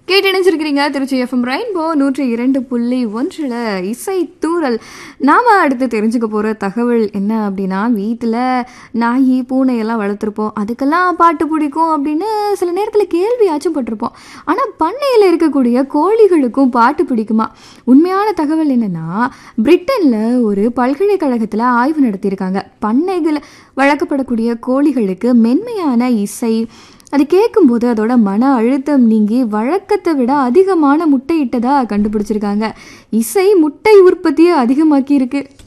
கேட்டு இணைஞ்சிருக்கிறீங்க Trichy FM rainbow நூற்றி இரண்டு புள்ளி ஒன்றில் இசை தூரல் நாம் அடுத்து தெரிஞ்சுக்க போகிற தகவல் என்ன அப்படின்னா வீட்டில் நாய் பூனையெல்லாம் வளர்த்துருப்போம் அதுக்கெல்லாம் பாட்டு பிடிக்கும் அப்படின்னு சில நேரத்தில் கேள்வியாச்சும் பட்டிருப்போம் ஆனால் பண்ணையில் இருக்கக்கூடிய கோழிகளுக்கும் பாட்டு பிடிக்குமா உண்மையான தகவல் என்னென்னா பிரிட்டனில் ஒரு பல்கலைக்கழகத்தில் ஆய்வு நடத்தியிருக்காங்க பண்ணைகள் வளர்க்கப்படக்கூடிய கோழிகளுக்கு மென்மையான இசை அது கேட்கும்போது அதோட மன அழுத்தம் நீங்கி வழக்கத்தை விட அதிகமான முட்டையிட்டதா கண்டுபிடிச்சிருக்காங்க இசை முட்டை உற்பத்தியை அதிகமாக்கி இருக்கு